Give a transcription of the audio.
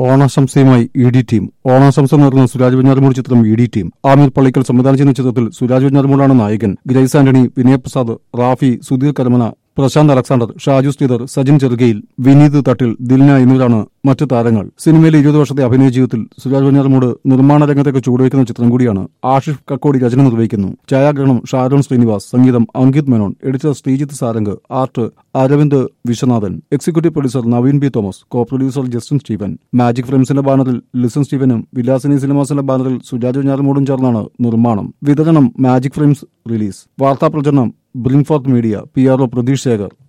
ഓണാശംസയുമായി E D team ഓണാശംസ നേർന്ന സുരാജ് വെഞ്ഞാറമൂട് ചിത്രം E D team Aamir Pallikkal സംവിധാനം ചെയ്യുന്ന ചിത്രത്തിൽ സുരാജ് വെഞ്ഞാറമൂടാണ് നായകൻ ഗ്രേസ് ആന്റണി വിനയപ്രസാദ് റാഫി സുധീർ കരമന പ്രശാന്ത് അലക്സാണ്ടർ ഷാജു ശ്രീധർ സജിൻ ചെറുകയിൽ വിനീത് തട്ടിൽ ദിൽന എന്നിവരാണ് മറ്റു താരങ്ങൾ സിനിമയിലെ ഇരുപത് വർഷത്തെ അഭിനയ ജീവിതത്തിൽ സുരാജ് വെഞ്ഞാറമൂട് നിർമ്മാണ രംഗത്തേക്ക് ചുവടുവയ്ക്കുന്ന ചിത്രം കൂടിയാണ് ആഷിഫ് കക്കോടി രചന നിർവഹിക്കുന്നു ഛായാഗ്രഹണം ഷാരോൺ ശ്രീനിവാസ് സംഗീതം Ankit Menon editor Sreejith Sarang art Aravind Viswanathan executive producer Naveen B Thomas co producer Justin Steven magic ഫിലിംസിന്റെ ബാനറിൽ ലിസൺ സ്റ്റീവനും വിലാസിനി സിനിമാസിന്റെ ബാനറിൽ സുജാജ് വെഞ്ഞാറമൂടും ചേർന്നാണ് നിർമ്മാണം വിതരണം മാജിക് ഫിലിംസ് റിലീസ് വാർത്താ പ്രചരണം bring forth media P R O Pratheesh Shekhar